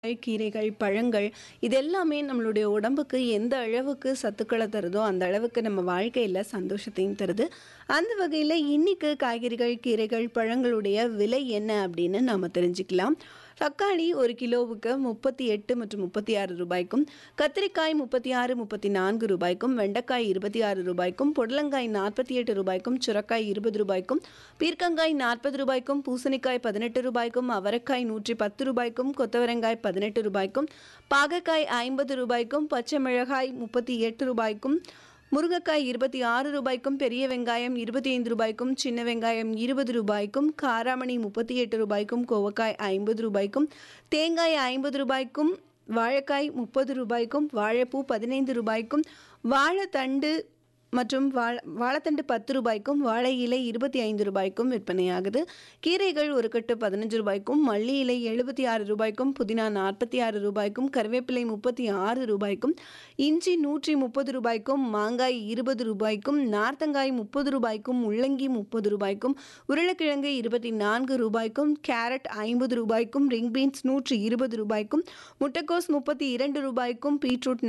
கீரைகள், பழங்கள் இது எல்லாமே நம்மளுடைய உடம்புக்கு எந்த அளவுக்கு சத்துக்கள தருதோ, அந்த அளவுக்கு நம்ம வாழ்க்கையில சந்தோஷத்தையும் தருது. அந்த வகையில இன்னைக்கு காய்கறிகள், கீரைகள், பழங்களுடைய விலை என்ன அப்படின்னு நாம தெரிஞ்சுக்கலாம். தக்காளி 1 கிலோவுக்கு 38 மற்றும் 36 ரூபாய்க்கும், கத்திரிக்காய் 36, 34 ரூபாய்க்கும், வெண்டைக்காய் 26 ரூபாய்க்கும், புடலங்காய் 48 ரூபாய்க்கும், சுரைக்காய் 20 ரூபாய்க்கும், பீர்க்கங்காய் 40 ரூபாய்க்கும், பூசணிக்காய் 18 ரூபாய்க்கும், அவரைக்காய் 110 ரூபாய்க்கும், கொத்தவரங்காய் 18 ரூபாய்க்கும், பாகற்காய் 50 ரூபாய்க்கும், பச்சை மிளகாய் 38 ரூபாய்க்கும், முருங்கைக்காய் 26 ரூபாய்க்கும், பெரிய வெங்காயம் 25 ரூபாய்க்கும், சின்ன வெங்காயம் 20 ரூபாய்க்கும், காராமணி 38 ரூபாய்க்கும், கோவக்காய் 50 ரூபாய்க்கும், தேங்காய் 50 ரூபாய்க்கும், வாழைக்காய் 30 ரூபாய்க்கும், வாழைப்பூ 15 ரூபாய்க்கும், வாழைத்தண்டு மற்றும் வாழ வாழைத்தண்டு 10 ரூபாய்க்கும், வாழை இலை 25 ரூபாய்க்கும் விற்பனையாகுது. கீரைகள் ஒரு கட்டு 15 ரூபாய்க்கும், மல்லி இலை 76 ரூபாய்க்கும், புதினா 46 ரூபாய்க்கும், கறிவேப்பிலை 36 ரூபாய்க்கும், இஞ்சி 130 ரூபாய்க்கும், மாங்காய் 20 ரூபாய்க்கும், நார்த்தங்காய் 30 ரூபாய்க்கும், முள்ளங்கி 30 ரூபாய்க்கும், உருளைக்கிழங்கு 24 ரூபாய்க்கும், கேரட் 50 ரூபாய்க்கும், ரிங் பீன்ஸ் 120 ரூபாய்க்கும், முட்டைக்கோஸ் 32 ரூபாய்க்கும், பீட்ரூட்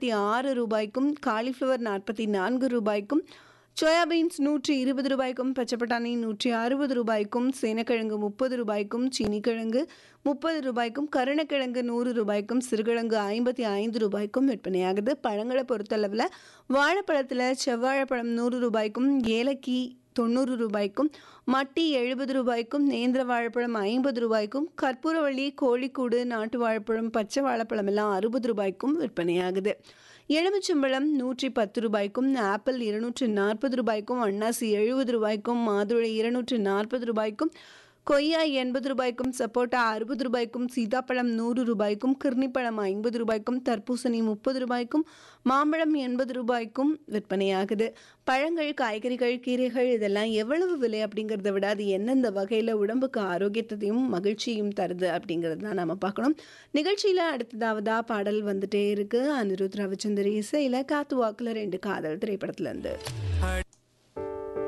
46 ரூபாய்க்கும், காலிஃப்ளவர் 44 ரூபாய்க்கும், சோயா பீன்ஸ் 120 ரூபாய்க்கும், பச்சை பட்டாணி 160 ரூபாய்க்கும், சேனக்கிழங்கு 30 ரூபாய்க்கும், சீனிக்கிழங்கு 30 ரூபாய்க்கும், கருணக்கிழங்கு 100 ரூபாய்க்கும், சிறுகிழங்கு 55 ரூபாய்க்கும் விற்பனையாகுது. பழங்கள பொறுத்தளவுல வாழைப்பழத்துல செவ்வாழைப்பழம் 100 ரூபாய்க்கும், ஏலக்கி 90 ரூபாய்க்கும், மட்டி 70 ரூபாய்க்கும், நேந்திர வாழைப்பழம் 50 ரூபாய்க்கும், கற்பூரவள்ளி, கோழிக்கூடு, நாட்டு வாழைப்பழம், பச்சை வாழைப்பழம் எல்லாம் 60 ரூபாய்க்கும் விற்பனையாகுது. எலுமிச்சம்பழம் 110 ரூபாய்க்கும், ஆப்பிள் 240 ரூபாய்க்கும், அன்னாசி 70 ரூபாய்க்கும், மாதுளை 240 ரூபாய்க்கும், கொய்யா 80 ரூபாய்க்கும், சப்போட்டா 60 ரூபாய்க்கும், சீதாப்பழம் 100 ரூபாய்க்கும், கிர்ணிப்பழம் 50 ரூபாய்க்கும், தர்பூசணி 30 ரூபாய்க்கும், மாம்பழம் 80 ரூபாய்க்கும் விற்பனையாகுது. பழங்கள், காய்கறிகள், கீரைகள் இதெல்லாம் எவ்வளவு விலை அப்படிங்கிறத விட அது எந்தெந்த வகையில உடம்புக்கு ஆரோக்கியத்தையும், மகிழ்ச்சியும் தருது அப்படிங்கிறது தான் நாம பார்க்கணும். நிகழ்ச்சியில அடுத்ததாவதா பாடல் வந்துட்டே இருக்கு. அனிருத் ரவிச்சந்தர் இசையில காத்து வாக்குல 2 காதல் திரைப்படத்துல இருந்து.